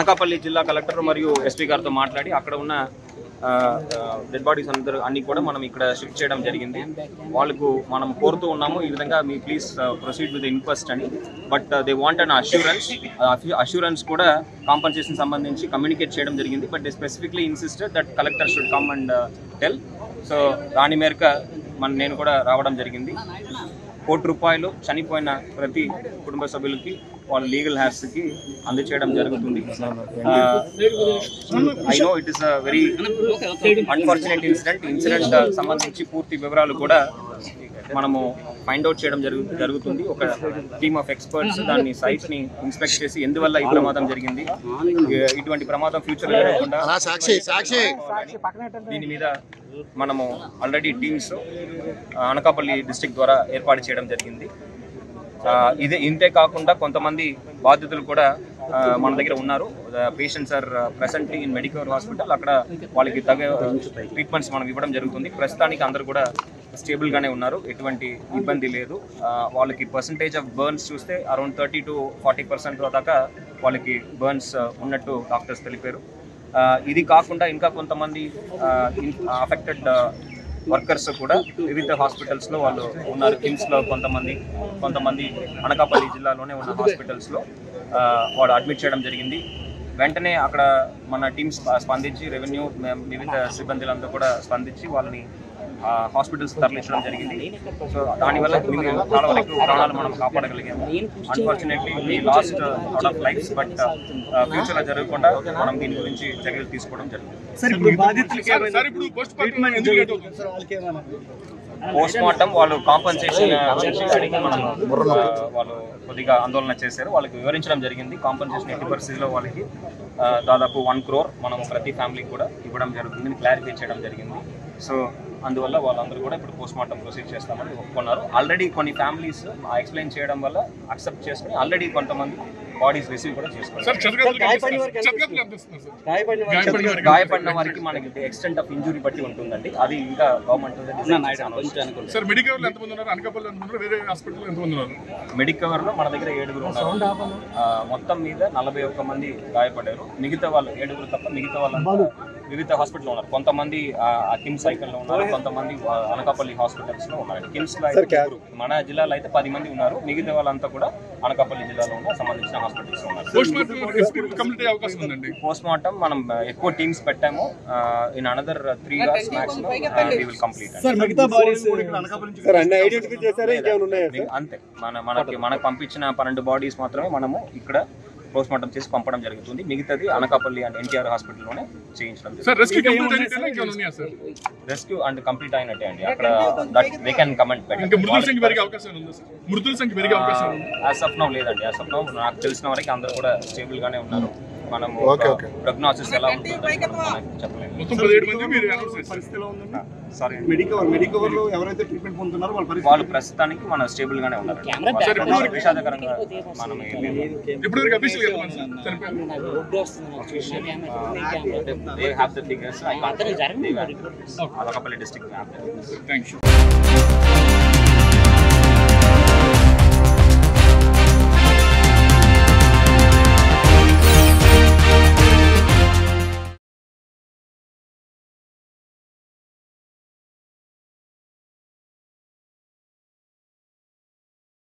అనకాపల్లి జిల్లా కలెక్టర్ మరియు ఎస్పీ గారితో మాట్లాడి అక్కడ ఉన్న డెడ్ బాడీస్ అందరూ అన్ని కూడా మనం ఇక్కడ షిఫ్ట్ చేయడం జరిగింది వాళ్ళకు మనం కోరుతూ ఉన్నాము ఈ విధంగా మీ ప్లీజ్ ప్రొసీడ్ విత్ ఇన్క్వెస్ట్ అని but they want an assurance assurance కూడా కాంపన్సేషన్ సంబంధించి కమ్యూనికేట్ చేయడం జరిగింది but they specifically insisted that collector should come and tell so దాని మేరకు మన నేను కూడా రావడం జరిగింది కోటి రూపాయలు చనిపోయిన ప్రతి కుటుంబ సభ్యులకి వాళ్ళ లీగల్ కి అందచేయడం జరుగుతుంది I know it is a very unfortunate incident incident సంబంధించి పూర్తి వివరాలు కూడా మనము ఫైండ్ అవుట్ చేయడం జరుగు జరుగుతుంది ఒక టీమ్ ఆఫ్ ఎక్స్పర్ట్స్ దాన్ని సైట్ ని ఇన్స్పెక్ట్ చేసి ఎందువల్ల ఈ ప్రమాదం జరిగింది ఇ- ఇటువంటి ప్రమాదం ఫ్యూచర్ లో జరగకుండా సాక్షి సాక్షి దీని మీద మనము ఆల్రెడీ టీమ్స్ అనకాపల్లి డిస్ట్రిక్ట్ ద్వారా ఏర్పాటు చేయడం జరిగింది ఆ, ఇదే ఇంతే కాకుండా కొంతమంది బాధితులు కూడా ఆ, మన దగ్గర ఉన్నారు patients are presently in medical hospital అక్కడ వాళ్ళకి తగ్గ ట్రీట్మెంట్స్ మనం ఇవ్వడం జరుగుతుంది ప్రస్తుతానికి అందరూ కూడా స్టేబుల్ గానే ఉన్నారు ఎటువంటి ఇబ్బంది లేదు ఆ, వాళ్ళకి పర్సంటేజ్ ఆఫ్ బర్న్స్ చూస్తే around thirty to forty percent దాకా వాళ్ళకి బర్న్స్ ఉన్నట్టు డాక్టర్స్ తెలిపారు ఆ, ఇది కాకుండా ఇంకా కొంతమంది అఫెక్టెడ్ వర్కర్స్ కూడా వివిధ హాస్పిటల్స్ లో వాళ్ళు ఉన్నారు కిమ్స్ లో కొంతమంది కొంతమంది అనకాపల్లి జిల్లాలోనే ఉన్న హాస్పిటల్స్ లో ఆ, వాడు అడ్మిట్ చేయడం జరిగింది వెంటనే అక్కడ మన టీమ్స్ స్పందించి రెవెన్యూ వివిధ సిబ్బందులంతా కూడా స్పందించి వాళ్ళని హాస్పిటల్స్ తరలించడం జరిగింది సో దానివల్ల మిగిలిన చాలా వరకు ప్రాణాలు మనం కాపాడగలిగాము unfortunately lost out of lifes but future లో జరగకుండా మనం దీని గురించి చర్యలు తీసుకోవడం జరిగింది సార్ ఇప్పుడు బాధితులకి సార్ ఇప్పుడు పోస్ట్ మార్టం ఎందుకు లేట్ అవుతుంది సార్ వాళ్ళకి ఏమైనా పోస్ట్ మార్టం వాళ్ళు కాంపన్సేషన్ అడిగి మనం ఆ, వాళ్ళు కొద్దిగా ఆందోళన చేశారు వాళ్ళకి వివరించడం జరిగింది కాంపన్సేషన్ ఎట్టి పరిస్థితిలో వాళ్ళకి ఆ, దాదాపు వన్ క్రోర్ మనం ప్రతి ఫ్యామిలీకి కూడా ఇవ్వడం జరుగుతుంది క్లారిఫై చేయడం జరిగింది సో అందువల్ల వాళ్ళందరూ కూడా ఇప్పుడు పోస్ట్ మార్టం ప్రొసీడ్ చేస్తామని ఒప్పుకున్నారు ఆల్రెడీ కొన్ని ఫ్యామిలీస్ ఎక్స్ప్లెయిన్ చేయడం వల్ల అక్సెప్ట్ చేసుకుని ఆల్రెడీ కొంతమంది బాడీస్ రిసీవ్ కూడా చేసుకున్నారు సార్ చెత్తగతులు గాయపడిన వారికి ఎంత చెత్తగతులు ఎంత ఇస్తున్నారు సార్ గాయపడిన వారికి గాయపడిన వారికి గాయపడిన వారికి మనకి ఎక్స్టెంట్ ఆఫ్ ఇంజురీ బట్టి ఉంటుందండి అది ఇంకా గవర్నమెంట్ సార్ మెడికల్ ఎంత మంది ఉన్నారు అనకాపల్లి ఎంత మంది ఉన్నారు వేరే హాస్పిటల్ ఎంత మంది ఉన్నారు మెడికవర్ లో మన దగ్గర ఏడుగురు ఉన్నారు ఆ, మొత్తం మీద నలభై ఒక్క మంది గాయపడ్డారు మిగతా వాళ్ళు ఏడుగురు తప్ప మిగతా వాళ్ళంతా వివిధ హాస్పిటల్ ఉన్నారు కొంతమంది ఆ, కిమ్స్ సైకిల్ లో ఉన్నారు కొంతమంది ఆ, అనకాపల్లి హాస్పిటల్స్ లో ఉన్నారు కిమ్స్ లో అయితే ముగ్గురు. మన జిల్లాలో అయితే పది మంది ఉన్నారు మిగతా వాళ్ళంతా కూడా అనకాపల్లి జిల్లాలో ఉన్న సంబంధించిన హాస్పిటల్స్ ఉన్నారు పోస్ట్ మార్టం ఎప్పుడు కంప్లీట్ అయ్యే అవకాశం ఉందండి పోస్ట్ మార్టం మనం ఆ, ఎక్కువ టీమ్స్ పెట్టాము in another three hours maximum we will complete sir మిగతా బాడీస్ సార్ అన్ని ఐడెంటిఫై చేశారా ఇంకేమైనా ఉన్నాయా మీ- అంతే మన మనకి మనకు పంపించిన పన్నెండు బాడీస్ మాత్రమే మనము ఇక్కడ పోస్ట్ మార్టం చేసి పంపడం జరుగుతుంది మిగతాది అనకాపల్లి అండ్ ఎన్టీఆర్ హాస్పిటల్లోనే చేయించడం సార్ రెస్క్యూ కంప్లీట్ అయితే ఇంకేమైనా ఉన్నాయా సార్ రెస్క్యూ అండ్ కంప్లీట్ అయినట్టే అండి అక్కడ దట్ దే కెన్ కమెంట్ ఇంకా మృతుల సంఖ్య పెరిగే అవకాశం ఉందా సార్ మృతుల సంఖ్య పెరిగే అవకాశం ఉంది యాజ్ ఆఫ్ నౌ లేదండి యాజ్ ఆఫ్ నౌ నాకు తెలిసిన వరకు అందరూ కూడా స్టేబుల్ గానే ఉన్నారు మనము Okay, okay. ప్రోగ్నోసిస్ ఎలా ఉంటుందో మనకి చెప్పలేము మొత్తం పదిహేడు మంది మీరు అనౌన్స్ చేస్తారు పరిస్థితిలో ఉందండి సారీ మెడికవర్ మెడికవర్ లో ఎవరైతే ట్రీట్మెంట్ పొందుతున్నారో వాళ్ళ పరిస్థితి వాళ్ళు ప్రస్తుతానికి మన స్టేబుల్ గానే ఉన్నారు సార్, ఇప్పుడు వరకు- విషాదకరంగా మనం ఏం లేదు. ఇప్పుడు వరకు అఫీషియల్ ఎంతమంది సార్ చనిపోయారు they have the figures. I can't. They have. Alakapalli district. Thank you